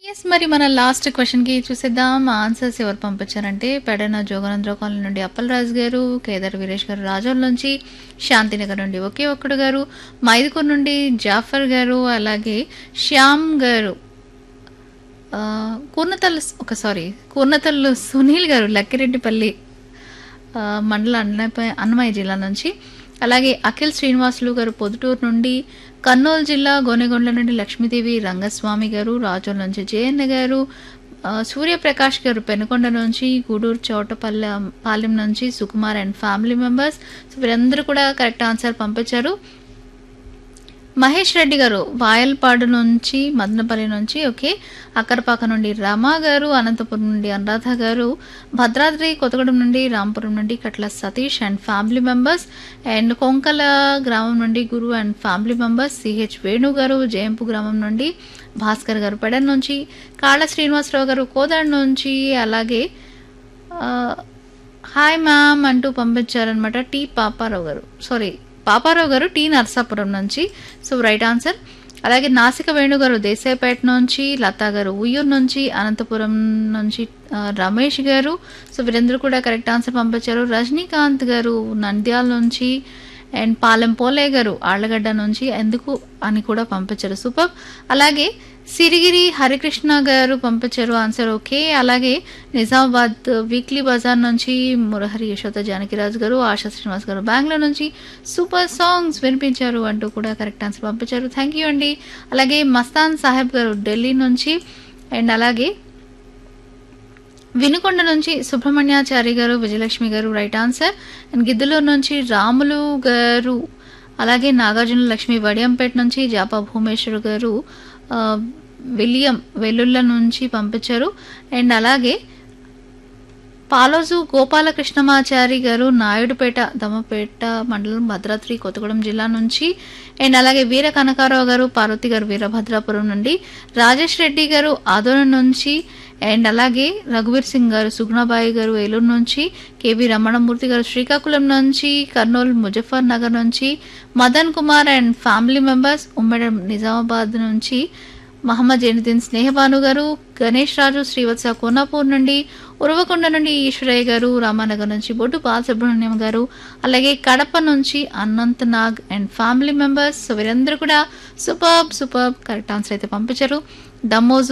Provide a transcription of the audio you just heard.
yes మరి మన last question కి చూసేద్దాం ఆన్సర్స్ ఎవరు పంపించారంటే పెడన జోగనంద్ర కాలనీ నుండి అప్పలరాజు గారు కేదార్ వీరేష్ గారు రాజోల్ నుంచి శాంతినగర్ నుండి ఒకే ఒక్కడు గారు మైదుకూరు నుండి జాఫర్ గారు అలాగే శ్యామ్ గారు ఆ, కూర్నతల్లు ఒక సారీ కూర్నతల్లు సునీల్ గారు లక్కిరెడ్డిపల్లి ఆ, మండల అన్నమయ్య అన్నమయ్య జిల్లా నుంచి అలాగే అఖిల్ శ్రీనివాసులు గారు పొదుటూరు నుండి కర్నూలు జిల్లా గోనెగొండ నుండి లక్ష్మీదేవి రంగస్వామి గారు రాజోల్ నుంచి జయన్న గారు ఆ, సూర్యప్రకాష్ గారు పెనుకొండ నుంచి గూడూరు చోటపల్లె పాలెం నుంచి Sukumar and family members so వీరందరూ కూడా కరెక్ట్ ఆన్సర్ పంపించారు మహేష్ రెడ్డి గారు వాయల్పాడు నుంచి మదనపల్లి నుంచి ఓకే అక్కరపాక నుండి రమా గారు అనంతపురం నుండి అనురాధ గారు భద్రాద్రి కొత్తగూడెం నుండి రాంపురం నుండి Katla Satish and family members and Konkala గ్రామం నుండి Guru and family members CH Venu garu Jayampu గ్రామం నుండి భాస్కర్ గారు పెడన్ నుంచి కాళ్ళ శ్రీనివాసరావు గారు కోదాడ్ నుంచి అలాగే ఆ, హాయ్ మ్యామ్ అంటూ పంపించారనమాట టి పాపారావు గారు సారీ పాపారావు గారు టి నర్సాపురం నుంచి సో రైట్ ఆన్సర్ అలాగే నాసిక వేణు గారు దేశాయపేట నుంచి లతా గారు ఉయ్యూరు నుంచి అనంతపురం నుంచి ఆ, రమేష్ గారు సో వీరందరూ కూడా కరెక్ట్ ఆన్సర్ పంపించారు రజనీకాంత్ గారు నంద్యాల నుంచి అండ్ పాలెం పోలే గారు ఆళ్లగడ్డ నుంచి ఎందుకు అని కూడా పంపించారు సూపర్ అలాగే సిరిగిరి హరికృష్ణ గారు పంపించారు ఆన్సర్ ఓకే అలాగే నిజామాబాద్ వీక్లీ బజార్ నుంచి మురహరి యశోద జానకిరాజు గారు ఆశా శ్రీనివాస్ గారు బెంగళూరు నుంచి సూపర్ సాంగ్స్ వినిపించారు అంటూ కూడా కరెక్ట్ ఆన్సర్ పంపించారు థ్యాంక్ యూ అండి అలాగే మస్తాన్ సాహెబ్ గారు ఢిల్లీ నుంచి అండ్ అలాగే వినుకొండ నుంచి సుబ్రహ్మణ్యాచారి గారు విజయలక్ష్మి గారు రైట్ ఆన్సర్ అండ్ గిద్దలూరు నుంచి రాములు గారు అలాగే నాగార్జున లక్ష్మి వడియంపేట నుంచి జాపా భూమేశ్వర్ గారు ఆ, విలియం వెల్లుల్ల నుంచి పంపించారు అండ్ అలాగే పాలోజు గోపాలకృష్ణమాచారి గారు నాయుడుపేట దమ్మపేట మండలం భద్రాద్రి కొత్తగూడెం జిల్లా నుంచి అండ్ అలాగే వీర కనకారావు గారు పార్వతి గారు వీరభద్రాపురం నుండి రాజేష్ రెడ్డి గారు ఆదోళన నుంచి అండ్ అలాగే రఘువీర్ సింగ్ గారు సుగుణాబాయి గారు ఏలూరు నుంచి కేవీ రమణమూర్తి గారు శ్రీకాకుళం నుంచి కర్నూలు ముజఫర్ నగర్ నుంచి Madan Kumar and family members ఉమ్మడి నిజామాబాద్ నుంచి మహమ్మద్ జైనుద్దీన్ స్నేహబాను గారు గణేష్ రాజు శ్రీవత్స కోనాపూర్ నుండి ఉరవకొండ నుండి ఈశ్వరయ్య గారు రామానగర్ నుంచి బొడ్డు బాలసుబ్రహ్మణ్యం గారు అలాగే కడప నుంచి Anant Nag and family members so వీరందరూ కూడా సూపర్ సూపర్ కరెక్ట్ ఆన్సర్ అయితే పంపించారు దమ్మోజు